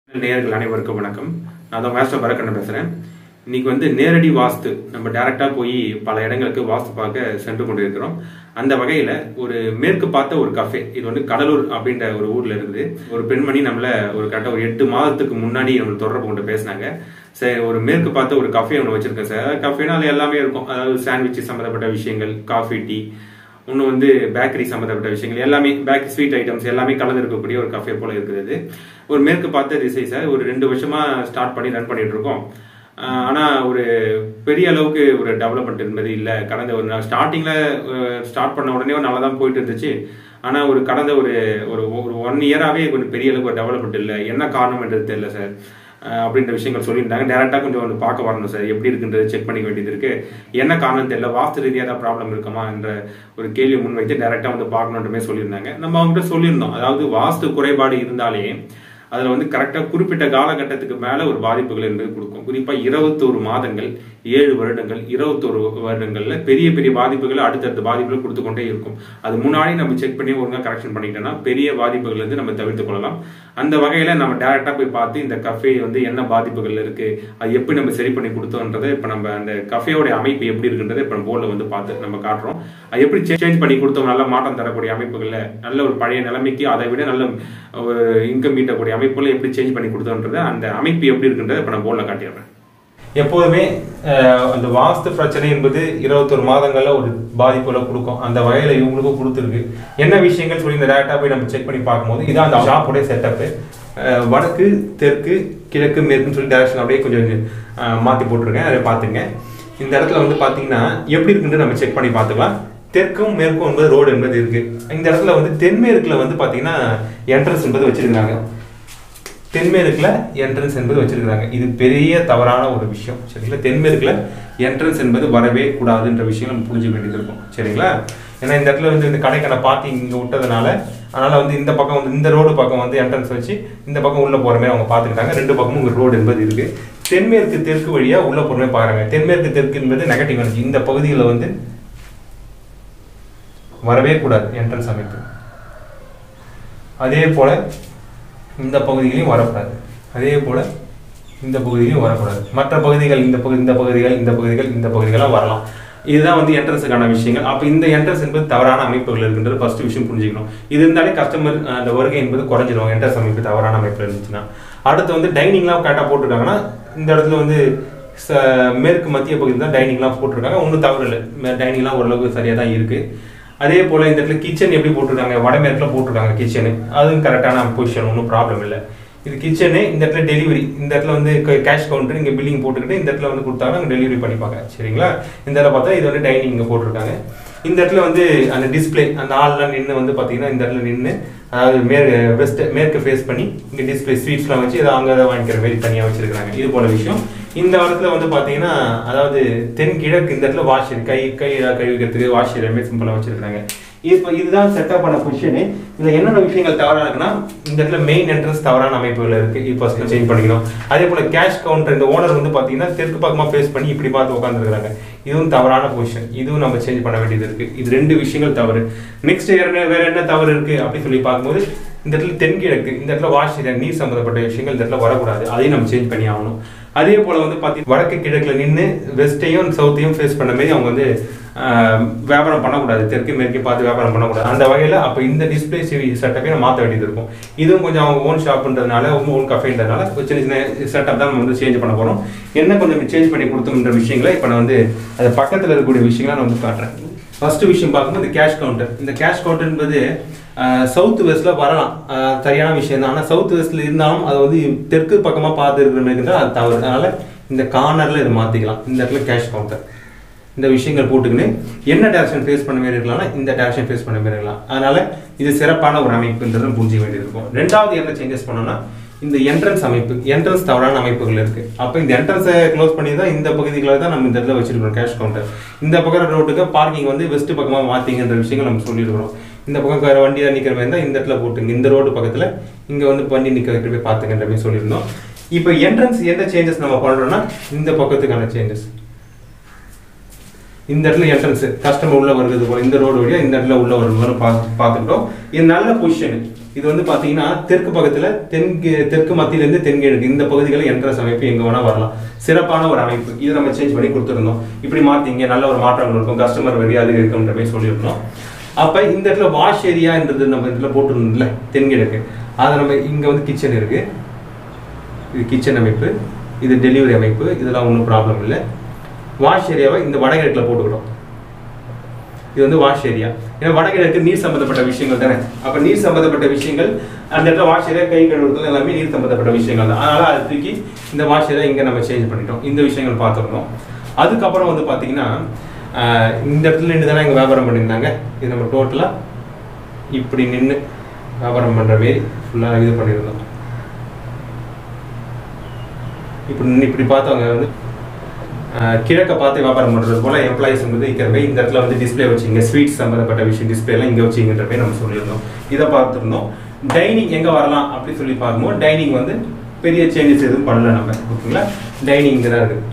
நேயர்கள் அனைவருக்கும் வணக்கம் நான் தான் மாஸ்டர் பரக்கண்ணன் பேசுறேன் இன்னைக்கு வந்து நேரடி வாஸ்து நம்ம டைரக்டா போய் பல இடங்களுக்கு வாஸ்து பார்க்க சென்று கொண்டு இருக்கிறோம் அந்த வகையில ஒரு மேற்கு பார்த்த ஒரு கஃபே இது வந்து கடலூர் அப்படின்ற ஒரு ஊர்ல இருக்குது ஒரு பெண்மணி நம்மள ஒரு கரெக்டா ஒரு எட்டு மாதத்துக்கு முன்னாடி நம்ம தொடர்பு கொண்டு பேசினாங்க சரி ஒரு மேற்கு பார்த்த ஒரு கஃபே ஒன்று வச்சிருக்கேன் சார் கஃபேனா அது எல்லாமே இருக்கும் அதாவது சாண்ட்விச் சம்மந்தப்பட்ட விஷயங்கள் காஃபி டீ இன்னும் வந்து பேக்கரி சம்மந்தப்பட்ட விஷயங்கள் எல்லாமே பேக் ஸ்வீட் ஐட்டம்ஸ் எல்லாமே கலந்து இருக்கக்கூடிய ஒரு கஃபே போல இருக்குது ஒரு மேற்கு பார்த்த திசை சார் ஒரு ரெண்டு வருஷமா ஸ்டார்ட் பண்ணி ரன் பண்ணிட்டு இருக்கோம் ஆஹ் ஆனா ஒரு பெரிய அளவுக்கு ஒரு டெவலப்மெண்ட் என்பது இல்லை கடந்த ஒரு ஸ்டார்டிங்ல ஸ்டார்ட் பண்ண உடனே நல்லா தான் போயிட்டு இருந்துச்சு ஆனா ஒரு கடந்த ஒரு ஒரு ஒரு ஒன் இயராகவே கொஞ்சம் பெரிய அளவுக்கு ஒரு டெவலப்மெண்ட் இல்லை என்ன காரணம்ன்றது தெரியல சார் அஹ் அப்படின்ற விஷயங்கள் சொல்லியிருந்தாங்க டேரக்டா கொஞ்சம் வந்து பார்க்க வரணும் சார் எப்படி இருக்குன்றது செக் பண்ணிக்க வேண்டியது இருக்கு என்ன காரணம் தெரியல வாஸ்து ரீதியாக ஏதாவது ப்ராப்ளம் இருக்குமா என்ற ஒரு கேள்வி முன்வைத்து டேரக்டா வந்து பார்க்கணுன்றமே சொல்லியிருந்தாங்க நம்ம அவங்ககிட்ட சொல்லியிருந்தோம் அதாவது வாஸ்து குறைபாடு இருந்தாலே அதுல வந்து கரெக்டா குறிப்பிட்ட காலகட்டத்துக்கு மேல ஒரு பாதிப்புகள் என்பது கொடுக்கும் குறிப்பா இருபத்தோரு மாதங்கள் ஏழு வருடங்கள் இருபத்தோரு வருடங்கள்ல பெரிய பெரிய பாதிப்புகளை அடுத்தடுத்த பாதிப்புகள் கொடுத்து கொண்டே இருக்கும் அது முன்னாடி நம்ம செக் பண்ணி ஒழுங்கா கரெக்ஷன் பண்ணிட்டோம்னா பெரிய பாதிப்புகள் இருந்து நம்ம தவிர்த்து கொள்ளலாம் அந்த வகையில நம்ம டைரக்டா போய் பார்த்து இந்த கஃபே வந்து என்ன பாதிப்புகள் இருக்கு அது எப்படி நம்ம சரி பண்ணி கொடுத்தோன்றதை இப்ப நம்ம அந்த கஃபேயோட அமைப்பு எப்படி இருக்குன்றதை இப்ப போர்டில் வந்து பார்த்து நம்ம காட்டுறோம் அது எப்படி சேஞ்ச் பண்ணி கொடுத்தோம் நல்ல மாற்றம் தரக்கூடிய அமைப்புகள்ல நல்ல ஒரு பழைய நிலைமைக்கு அதை விட நல்ல ஒரு இன்கம் ஈட்டக்கூடிய அமைப்புகளை எப்படி சேஞ்ச் பண்ணி கொடுத்தோன்றதை அந்த அமைப்பு எப்படி இருக்குன்றதை இப்ப நான் போர்டில் காட்டிடுறேன் எப்போதுமே அஹ், அந்த வாஸ்து பிரச்சனை என்பது இருபத்தொரு மாதங்கள்ல ஒரு பாதிப்புகளை கொடுக்கும் அந்த வகையில இவங்களுக்கும் கொடுத்துருக்கு என்ன விஷயங்கள் சொல்லி இந்த டேரக்டா போய் நம்ம செக் பண்ணி பார்க்கும்போது இதான் அந்த ஷாப்புடைய செட்டப்பு வடக்கு தெற்கு கிழக்கு மேற்குன்னு சொல்லி டேரக்ஷன் அப்படியே கொஞ்சம் அஹ், மாத்தி போட்டிருக்கேன் அதை பார்த்துங்க இந்த இடத்துல வந்து பாத்தீங்கன்னா எப்படி இருக்குன்னு நம்ம செக் பண்ணி பார்த்துக்கலாம் தெற்கும் மேற்கும் என்பது ரோடு என்பது இருக்கு இந்த இடத்துல வந்து தென்மேற்குல வந்து பாத்தீங்கன்னா என்ட்ரன்ஸ் என்பது வச்சிருக்காங்க தென்மேற்குல என்ட்ரன்ஸ் என்பது வச்சிருக்காங்க இது பெரிய தவறான ஒரு விஷயம் சரிங்களா தென்மேற்குல என்ட்ரன்ஸ் என்பது வரவே கூடாதுன்ற விஷயம் நம்ம புரிஞ்சுக்க வேண்டியது இருக்கும் சரிங்களா ஏன்னா இந்த இடத்துல வந்து இந்த கடைக்கான பார்க்கிங் இங்க விட்டதுனால அதனால வந்து இந்த பக்கம் வந்து இந்த ரோடு பக்கம் வந்து என்ட்ரன்ஸ் வச்சு இந்த பக்கம் உள்ள போற மாதிரி அவங்க பார்த்துக்கிட்டாங்க ரெண்டு பக்கமும் உங்க ரோடு என்பது இருக்கு தென்மேற்கு தெற்கு வழியா உள்ள போற மாதிரி பாருங்க தென்மேற்கு தெற்கு என்பது நெகட்டிவ் எனர்ஜி இந்த பகுதியில் வந்து வரவே கூடாது என்ட்ரன்ஸ் அமைப்பு அதே போல இந்த பகுதியிலையும் வரக்கூடாது அதே போல இந்த பகுதியிலையும் வரக்கூடாது மற்ற பகுதிகள் இந்த பகுதி இந்த பகுதிகள் இந்த பகுதிகள் இந்த பகுதிகளாக வரலாம் இதுதான் வந்து என்ட்ரன்ஸுக்கான விஷயங்கள் அப்போ இந்த என்ட்ரன்ஸ் என்பது தவறான அமைப்புகள் இருக்கின்றது ஃபர்ஸ்ட் விஷயம் புரிஞ்சுக்கணும் இது இருந்தாலே கஸ்டமர் அந்த வருகை என்பது குறைஞ்சிரும் என்ட்ரன்ஸ் அமைப்பு தவறான அமைப்பு இருந்துச்சுன்னா அடுத்து வந்து டைனிங்லாம் கரெக்டாக போட்டிருக்காங்கன்னா இந்த இடத்துல வந்து ச- மேற்கு மத்திய பகுதியில் தான் டைனிங்லாம் போட்டிருக்காங்க ஒன்றும் தவறு இல்லை டைனிங்லாம் ஓரளவுக்கு சரியாக தான் இருக்குது அதே போல் இந்த இடத்துல கிச்சன் எப்படி போட்டிருக்காங்க வடமேற்கில் போட்டிருக்காங்க கிச்சனு அதுவும் கரெக்டான பொசிஷன் ஒன்றும் ப்ராப்ளம் இல்லை இது கிச்சனு இந்த இடத்துல டெலிவரி இந்த இடத்துல வந்து கேஷ் கவுண்டர் இங்கே பில்லிங் போட்டுக்கிட்டு இந்த இடத்துல வந்து கொடுத்தாங்கன்னா அங்கே டெலிவரி பண்ணிப்பாங்க சரிங்களா இந்த இடத்துல பார்த்தா இது வந்து டைனிங் இங்கே போட்டிருக்காங்க இந்த இடத்துல வந்து அந்த டிஸ்ப்ளே அந்த ஆள்லாம் நின்று வந்து பார்த்தீங்கன்னா இந்த இடத்துல நின்று அதாவது மேற்கு வெஸ்ட் மேற்கு ஃபேஸ் பண்ணி இங்கே டிஸ்ப்ளே ஸ்வீட்ஸ்லாம் வச்சு இதை அங்கே தான் வாங்கிக்கிற மாதிரி தனியாக வச்சிருக்காங்க இது போல விஷயம் இந்த இடத்துல வந்து பார்த்தீங்கன்னா அதாவது தென் கிழக்கு இந்த இடத்துல வாஷ் கை கை கழுவிக்கிறதுக்கு வாஷ் எல்லாமே சிம்பிளாக வச்சிருக்காங்க இப்போ இதுதான் செட்டப் பண்ண பொசிஷனு இதில் என்னென்ன விஷயங்கள் தவறாக இருக்குன்னா இந்த இடத்துல மெயின் என்ட்ரன்ஸ் தவறான அமைப்புகள் இருக்கு இப்போ சேஞ்ச் பண்ணிக்கணும் அதே போல கேஷ் கவுண்டர் இந்த ஓனர் வந்து பார்த்தீங்கன்னா தெற்கு பக்கமாக ஃபேஸ் பண்ணி இப்படி பார்த்து உட்காந்துருக்காங்க இதுவும் தவறான பொசிஷன் இதுவும் நம்ம சேஞ்ச் பண்ண வேண்டியது இருக்கு இது ரெண்டு விஷயங்கள் தவறு நெக்ஸ்ட் வேற என்ன தவறு இருக்கு அப்படின்னு சொல்லி பார்க்கும்போது இந்த இடத்துல தென்கிழக்கு இந்த இடத்துல வாஷ் ஏரியா நீர் சம்மந்தப்பட்ட விஷயங்கள் இந்த இடத்துல வரக்கூடாது அதையும் நம்ம சேஞ்ச் பண்ணி ஆகணும் அதே போல வந்து பார்த்தீங்கன்னா வடக்கு கிழக்குல நின்று வெஸ்ட்டையும் சவுத்தையும் ஃபேஸ் பண்ண மாதிரி அவங்க வந்து ஆஹ், வியாபாரம் பண்ணக்கூடாது தெற்கு மேற்கு பார்த்து வியாபாரம் பண்ணக்கூடாது அந்த வகையில் அப்போ இந்த டிஸ்பிளே சிவி செட்டப்பை நம்ம மாற்ற வேண்டியது இருக்கும் இதுவும் கொஞ்சம் அவங்க ஓன் ஷாப்ன்றதுனால ஓன் கஃபேன்றதுனால ஒரு சின்ன சின்ன செட்டப் தான் நம்ம வந்து சேஞ்ச் பண்ண போகிறோம் என்ன கொஞ்சம் சேஞ்ச் பண்ணி கொடுத்தோம்ன்ற விஷயங்களை இப்போ நான் வந்து அது பக்கத்தில் இருக்கக்கூடிய விஷயங்களை நான் வந்து காட்டுறேன் ஃபர்ஸ்ட் விஷயம் பார்க்கும்போது இந்த கேஷ் கவுண்டர் இந்த கேஷ் கவுண்டர் என்பது சவுத் வெஸ்ட்ல வரலாம் ஆஹ் சரியான விஷயம் தான் ஆனால் சவுத் வெஸ்ட்ல இருந்தாலும் அது வந்து தெற்கு பக்கமாக பார்த்து இருக்கிற மாதிரி இருந்தால் அது தவறு அதனால இந்த கார்னர்ல இதை மாற்றிக்கலாம் இந்த இடத்துல கேஷ் கவுண்டர் இந்த விஷயங்கள் போட்டுக்கின்னு என்ன டேரக்ஷன் ஃபேஸ் பண்ண மாதிரி இருக்கலாம்னா இந்த டேரக்ஷன் ஃபேஸ் பண்ண மாதிரி இருக்கலாம் அதனால இது சிறப்பான ஒரு அமைப்புன்றதை புரிஞ்சுக்க வேண்டியது இருக்கும் ரெண்டாவது என்ன சேஞ்சஸ் பண்ணோம்னா இந்த என்ட்ரன்ஸ் அமைப்பு என்ட்ரன்ஸ் தவறான அமைப்புகள் இருக்கு அப்போ இந்த என்ட்ரன்ஸை க்ளோஸ் பண்ணி தான் இந்த பகுதிகளை தான் நம்ம இந்த இடத்துல வச்சிருக்கோம் கேஷ் கவுண்டர் இந்த பக்கம் ரோட்டுக்கு பார்க்கிங் வந்து வெஸ்ட் பக்கமாக மாற்றிங்கன்ற விஷயங்கள் நம்ம சொல்லியிருக்கிறோம் இந்த பக்கம் வேற வண்டி தான் நிற்கிற மாதிரி இருந்தால் இந்த இடத்துல போட்டுங்க இந்த ரோடு பக்கத்தில் இங்கே வந்து வண்டி நிற்க வைக்கிற போய் பார்த்துங்கன்ற மாதிரி சொல்லியிருந்தோம் இப்போ என்ட்ரன்ஸ் என்ன சேஞ்சஸ் நம்ம பண்ணுறோம்னா இந்த பக்கத்துக்கான சேஞ்சஸ் இந்த இடத்துல என்ட்ரன்ஸ் கஸ்டமர் உள்ள வருகிறது போல இந்த ரோடு வழியா இந்த இடத்துல உள்ள வருமானு பார்த்து பார்த்துக்கிட்டோம் இது நல்ல பொசிஷன் இது வந்து பாத்தீங்கன்னா தெற்கு பக்கத்துல தென்கு தெற்கு மத்தியிலேருந்து தென்கிழக்கு இந்த பகுதிகளில் என்ட்ரன்ஸ் அமைப்பு எங்க வேணா வரலாம் சிறப்பான ஒரு அமைப்பு இதை நம்ம சேஞ்ச் பண்ணி கொடுத்துருந்தோம் இப்படி மாத்தீங்க நல்ல ஒரு மாற்றங்கள் இருக்கும் கஸ்டமர் வெறி அது இருக்குன்ற மாதிரி சொல்லியிருந்தோம் அப்ப இந்த இடத்துல வாஷ் ஏரியான்றது நம்ம இதுல போட்டுருந்தோம்ல தென்கிழக்கு அதை நம்ம இங்க வந்து கிச்சன் இருக்கு இது கிச்சன் அமைப்பு இது டெலிவரி அமைப்பு இதெல்லாம் ஒன்றும் ப்ராப்ளம் இல்லை வாஷ் ஏரியாவை இந்த வடகிழக்கில் போட்டுக்கிட்டோம் இது வந்து வாஷ் ஏரியா ஏன்னா வடகிழக்கு நீர் சம்பந்தப்பட்ட விஷயங்கள் தானே அப்போ நீர் சம்பந்தப்பட்ட விஷயங்கள் அந்த இடத்துல வாஷ் ஏரியா கை கழுவுறது எல்லாமே நீர் சம்பந்தப்பட்ட விஷயங்கள் தான் அதனால அது தூக்கி இந்த வாஷ் ஏரியா இங்கே நம்ம சேஞ்ச் பண்ணிட்டோம் இந்த விஷயங்கள் பார்த்துருந்தோம் அதுக்கப்புறம் வந்து பார்த்தீங்கன்னா ஆஹ், இந்த இடத்துல நின்று தானே இங்கே வியாபாரம் பண்ணியிருந்தாங்க இது நம்ம டோட்டலாக இப்படி நின்று வியாபாரம் பண்ணுற மாரி ஃபுல்லாக இது பண்ணியிருந்தோம் இப்படி நின்னு இப்படி பார்த்தவங்க வந்து ஆஹ், கிழக்க பார்த்து வியாபாரம் பண்ணுறது போல எம்ப்ளாயிஸ் வந்து இருக்கிற போய் இந்த இடத்துல வந்து டிஸ்ப்ளே வச்சிங்க ஸ்வீட்ஸ் சம்மந்தப்பட்ட விஷயம் டிஸ்பிளே எல்லாம் இங்கே வச்சிங்கன்ற போய் நம்ம சொல்லியிருந்தோம் இதை பார்த்துருந்தோம் டைனிங் எங்கே வரலாம் அப்படி சொல்லி பார்க்கும்போது டைனிங் வந்து பெரிய சேஞ்சஸ் எதுவும் பண்ணல நம்ம ஓகேங்களா டைனிங் இங்கே தான் இருக்குது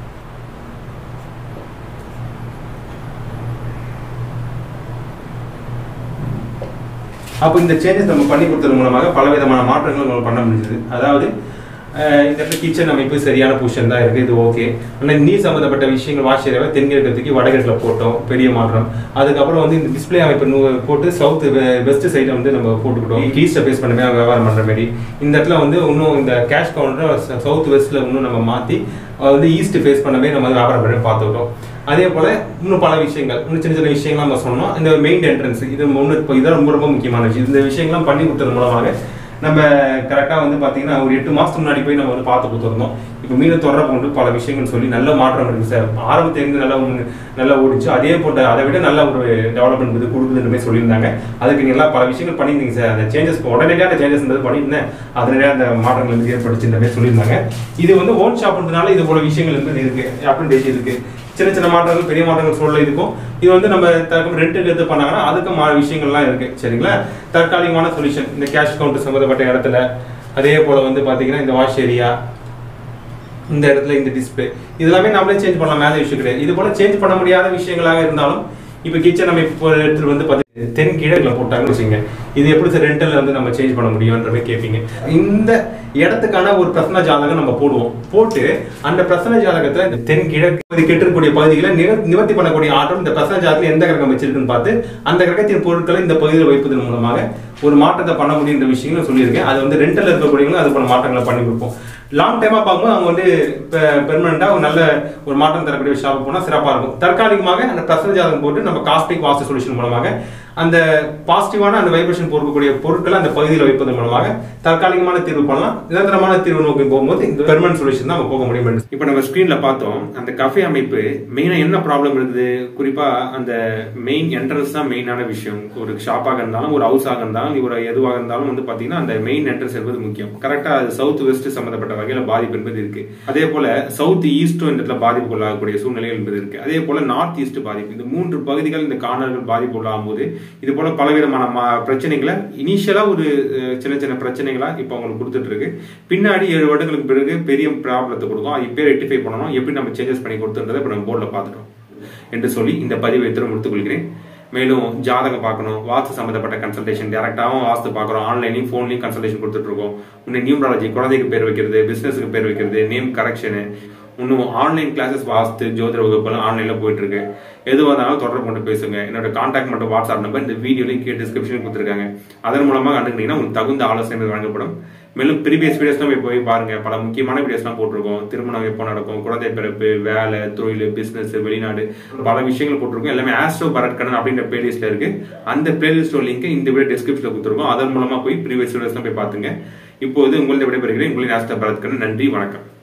அப்போ இந்த சேஞ்சஸ் நம்ம பண்ணி கொடுத்தது மூலமாக பல விதமான மாற்றங்கள் நம்ம பண்ண முடிஞ்சது அதாவது அஹ், இந்த இடத்துல கிச்சன் அமைப்பு சரியான பொசிஷன் தான் இருக்குது இது ஓகே ஆனால் நீர் சம்மந்தப்பட்ட விஷயங்கள் வாஷ் ஏரியாவை தென்கிழக்கத்துக்கு வடகிழக்கில் போட்டோம் பெரிய மாற்றம் அதுக்கப்புறம் வந்து இந்த டிஸ்ப்ளே அமைப்பு நூ- போட்டு சவுத் வெஸ்ட் சைடில் வந்து நம்ம போட்டுக்கிட்டோம் ஈஸ்ட்டை பேஸ் பண்ணவே வியாபாரம் பண்ணுற மாதிரி இந்த இடத்துல வந்து இன்னும் இந்த கேஷ் கவுண்டர் சவுத் வெஸ்ட்டில் இன்னும் நம்ம மாற்றி வந்து ஈஸ்ட் ஃபேஸ் பண்ணவே நம்ம வந்து வியாபாரம் பண்ணி பார்த்துக்கிட்டோம் அதே போல இன்னும் பல விஷயங்கள் இன்னும் சின்ன சின்ன விஷயங்கள் நம்ம சொன்னோம் இந்த மெயின் என்ட்ரன்ஸ் இது ஒன்று இப்போ இதான் ரொம்ப ரொம்ப முக்கியமான விஷயம் இந்த விஷயங்கள்லாம் பண்ணி கொடுத்தது மூலமாக நம்ம கரெக்டாக வந்து பார்த்தீங்கன்னா ஒரு எட்டு மாதத்துக்கு முன்னாடி போய் நம்ம வந்து பார்த்து கொடுத்துருந்தோம் இப்போ மீன் தொடர கொண்டு பல விஷயங்கள் சொல்லி நல்ல மாற்றம் இருக்கு சார் ஆரம்பத்திலிருந்து நல்லா முன்னு- நல்லா ஓடிச்சு அதே போட்ட அதை விட நல்ல ஒரு டெவலப்மெண்ட் இது கொடுக்குதுன்ற மாதிரி சொல்லியிருந்தாங்க அதுக்கு நீங்க எல்லாம் பல விஷயங்கள் பண்ணியிருந்தீங்க சார் அந்த சேஞ்சஸ் உடனடியாக அந்த சேஞ்சஸ் இருந்தது பண்ணியிருந்தேன் அதனால அந்த மாற்றங்கள் வந்து ஏற்பட்டுச்சுன்ற மாதிரி சொல்லியிருந்தாங்க இது வந்து ஓன் ஷாப்ன்றதுனால இது போல விஷயங்கள் இருந்தது இருக்கு அப்டேட் இருக்கு சின்ன சின்ன மாற்றங்கள் பெரிய மாற்றங்கள் சொல்ல இருக்கும் இது வந்து நம்ம தற்கம் ரெண்ட்டுக்கு எடுத்து பண்ணாங்கன்னா அதுக்கு மா விஷயங்கள்லாம் இருக்கு சரிங்களா தற்காலிகமான சொல்யூஷன் இந்த கேஷ் கவுண்டர் சம்மந்தப்பட்ட இடத்துல அதே போல வந்து பாத்தீங்கன்னா இந்த வாஷ் ஏரியா இந்த இடத்துல இந்த டிஸ்பிளே இதெல்லாமே நம்மளே சேஞ்ச் பண்ணலாம் மேலே விஷயம் கிடையாது இது போல சேஞ்ச் பண்ண முடியாத விஷயங்களாக இருந்தாலும் இப்போ கிச்சன் நம்ம இப்போ எடுத்துட்டு வந்து பார்த்து தென் கிழக்கில் போட்டாங்கன்னு வச்சுங்க இது எப்படி சார் ரெண்டல் வந்து நம்ம சேஞ்ச் பண்ண முடியும்ன்ற மாதிரி கேட்பீங்க இந்த இடத்துக்கான ஒரு பிரசன ஜாதகம் நம்ம போடுவோம் போட்டு அந்த பிரசன ஜாதகத்துல இந்த தென் கிழக்கு பகுதி கெட்டிருக்கக்கூடிய பகுதிகளை நிவ- நிவர்த்தி பண்ணக்கூடிய ஆற்றல் இந்த பிரசன ஜாதகத்தில் எந்த கிரகம் வச்சிருக்குன்னு பார்த்து அந்த கிரகத்தின் பொருட்களை இந்த பகுதியில் வைப்பதன் மூலமாக ஒரு மாற்றத்தை பண்ண முடியுன்ற விஷயங்களும் சொல்லியிருக்கேன் அது வந்து ரெண்டல் இருக்கக்கூடியவங்களும் அது போல மாற்றங்களை பண்ணி கொடுப்போம் லாங் டைமா பார்க்கும்போது அவங்க வந்து பெர்மனண்டா ஒரு நல்ல ஒரு மாற்றம் தரக்கூடிய ஷாப் போனா சிறப்பா இருக்கும் தற்காலிகமாக அந்த பிரசன ஜாதகம் போட்டு நம்ம காஸ்டிக் வாஸ்து சொல்யூஷன் மூலமாக அந்த பாசிட்டிவான அந்த வைப்ரேஷன் பொறுக்கக்கூடிய பொருட்களை அந்த பகுதியில் வைப்பதன் மூலமாக தற்காலிகமான தீர்வு பண்ணலாம் நிரந்தரமான தீர்வு நோக்கி போகும்போது இந்த பெர்மனன்ட் சொல்யூஷன் தான் நம்ம போக முடியும் இப்போ நம்ம ஸ்கிரீன்ல பார்த்தோம் அந்த கஃபே அமைப்பு மெயினா என்ன ப்ராப்ளம் இருக்குது குறிப்பா அந்த மெயின் என்ட்ரன்ஸ் தான் மெயினான விஷயம் ஒரு ஷாப்பாக இருந்தாலும் ஒரு ஹவுஸாக இருந்தாலும் ஒரு எதுவாக இருந்தாலும் வந்து பாத்தீங்கன்னா அந்த மெயின் என்ட்ரன்ஸ் என்பது முக்கியம் கரெக்டா அது சவுத் வெஸ்ட் சம்பந்தப்பட்ட வகையில பாதிப்பு என்பது இருக்கு அதே போல சவுத் ஈஸ்டும் இந்த இடத்துல பாதிப்புக்குள்ளாகக்கூடிய சூழ்நிலைகள் என்பது இருக்கு அதே போல நார்த் ஈஸ்ட் பாதிப்பு இந்த மூன்று பகுதிகள் இந்த கார்னர்கள் பாதிப்புள்ளாகும் போது இது போல பலவிதமான மா- பிரச்சனைகளை இனிஷியலா ஒரு அஹ், சின்ன சின்ன பிரச்சனைகளா இப்போ அவங்களுக்கு கொடுத்துட்டு இருக்கு பின்னாடி ஏழு வருடங்களுக்கு பிறகு பெரிய ப்ராப்ளத்தை கொடுக்கும் அது இப்போ ரெட்டிஃபை பண்ணணும் எப்படி நம்ம சேஞ்சஸ் பண்ணி கொடுத்துன்றதை இப்போ நம்ம போர்டில் பார்த்துட்டோம் என்று சொல்லி இந்த பதிவை இத்திரம் முடித்துக் கொள்கிறேன் மேலும் ஜாதகம் பார்க்கணும் வாஸ்து சம்பந்தப்பட்ட கன்சல்டேஷன் டேரக்டாகவும் வாஸ்து பார்க்குறோம் ஆன்லைனையும் ஃபோன்லையும் கன்சல்டேஷன் கொடுத்துட்டு இருக்கோம் இன்னும் நியூமராலஜி குழந்தைக்கு பேர் வைக்கிறது பிசினஸுக்கு பேர் வைக்கிறது நேம் கரெக்ஷனு இன்னும் ஆன்லைன் கிளாஸஸ் வாஸ்து ஜோதிட வகுப்பெல்லாம் ஆன்லைன்ல போயிட்டு இருக்கு எதுவாக இருந்தாலும் தொடர்பு கொண்டு பேசுங்க என்னோட கான்டாக்ட் மட்டும் வாட்ஸ்அப் நம்பர் இந்த வீடியோலையும் கீழே டிஸ்கிரிப்ஷன் கொடுத்துருக்காங்க அதன் மூலமாக அணுகுனீங்கன்னா உங்களுக்கு தகுந்த ஆலோசனை வழங்கப்படும் மேலும் ப்ரீவியஸ் வீடியோஸ்லாம் போய் போய் பாருங்க பல முக்கியமான வீடியோஸ்லாம் போட்டிருக்கோம் திருமணம் எப்போ நடக்கும் குழந்தை பிறப்பு வேலை தொழில் பிசினஸ் வெளிநாடு பல விஷயங்கள் போட்டிருக்கோம் எல்லாமே ஆஸ்ட்ரோ பரட்கடன் அப்படின்ற பிளேலிஸ்ட்ல இருக்கு அந்த பிளேலிஸ்டோட லிங்க் இந்த வீடியோ டிஸ்கிரிப்ஷன்ல கொடுத்துருக்கோம் அதன் மூலமா போய் ப்ரீவியஸ் வீடியோஸ்லாம் போய் பாத்துங்க இப்போது உங்களது விடைபெறுகிறேன் உங்களின் ஆஸ்ட்ரோ பரத்கடன் நன்றி வணக்கம்